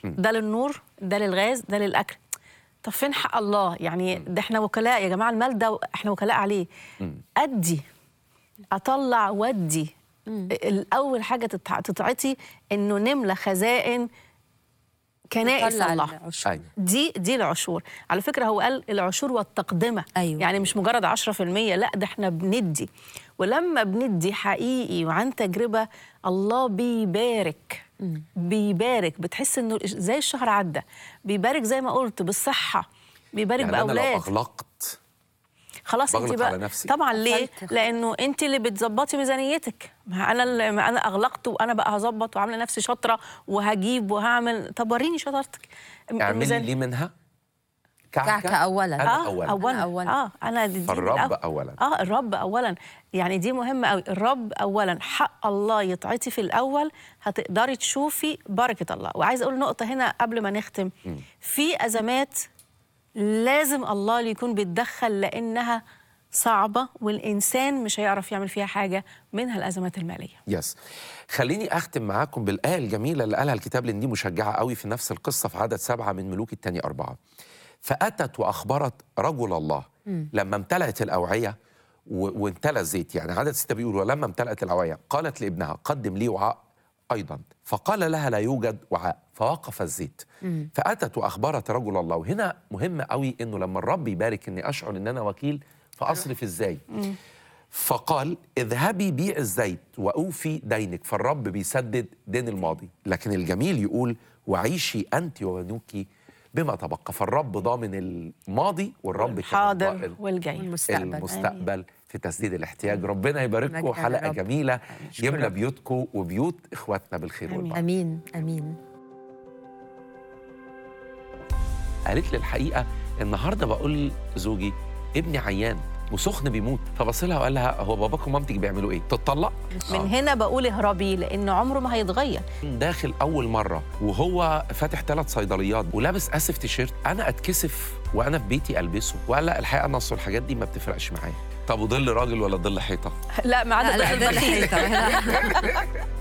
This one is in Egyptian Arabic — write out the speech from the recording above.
ده للنور ده للغاز ده للاكل طب فين حق الله يعني ده احنا وكلاء يا جماعه المال ده احنا وكلاء عليه ادي اطلع ودي الاول حاجه تتع- تتعطي انه نملى خزائن كنائس طلع الله العشور. أيوة. دي دي العشور على فكره هو قال العشور والتقدمه أيوة. يعني مش مجرد 10% لا ده احنا بندي ولما بندي حقيقي وعن تجربه الله بيبارك بيبارك بتحس انه زي الشهر عدى بيبارك زي ما قلت بالصحه بيبارك يعني انا لو باولاد اغلقت خلاص انت بغلق بقى على نفسي. طبعا ليه قفلت. لانه انت اللي بتظبطي ميزانيتك ما انا اللي ما انا اغلقت وانا بقى هظبط وعامله نفسي شاطره وهجيب وهعمل طب وريني شطارتك اعملي الميزان- لي منها كعكة أولاً. انا اه اولا اولا أنا أولاً. اه انا دي دي فالرب الأول. أولاً. اه الرب اولا يعني دي مهمه قوي الرب اولا حق الله يتعطي في الاول هتقدري تشوفي بركه الله وعايزه اقول نقطه هنا قبل ما نختم في ازمات لازم الله اللي يكون بيتدخل لانها صعبه والانسان مش هيعرف يعمل فيها حاجه منها الازمات الماليه يس خليني اختم معاكم بالايه الجميله اللي قالها الكتاب لان دي مشجعه قوي في نفس القصه في عدد سبعه من ملوك الثاني اربعه فاتت واخبرت رجل الله لما امتلأت الاوعيه و- وامتلأ الزيت يعني عدد سته بيقول ولما امتلأت الاوعيه قالت لابنها قدم لي وعاء ايضا فقال لها لا يوجد وعاء فوقف الزيت فاتت واخبرت رجل الله وهنا مهم قوي انه لما الرب يبارك اني اشعر ان انا وكيل فاصرف ازاي فقال اذهبي بيع الزيت واوفي دينك فالرب بيسدد دين الماضي لكن الجميل يقول وعيشي انت وبنوك بما تبقى فالرب ضامن الماضي والرب كمان الحاضر ضامن والجاي والمستقبل. المستقبل في تسديد الاحتياج ربنا يبارككم مجدا حلقه للرب. جميله شكراً. يملى بيوتكم وبيوت اخواتنا بالخير آمين. والبركه أمين أمين قالت لي الحقيقه النهارده بقول لزوجي ابني عيان وسخن بيموت فبص لها وقال لها هو باباك ومامتك بيعملوا ايه؟ تتطلق؟ من هنا بقول اهربي لان عمره ما هيتغير داخل اول مره وهو فاتح ثلاث صيدليات ولابس اسف تيشيرت انا اتكسف وانا في بيتي البسه وقال لا الحقيقه انا أصل الحاجات دي ما بتفرقش معايا طب وظل راجل ولا ظل حيطه لا ما عدا لا لا الضغط ده البخيل. الحقيقة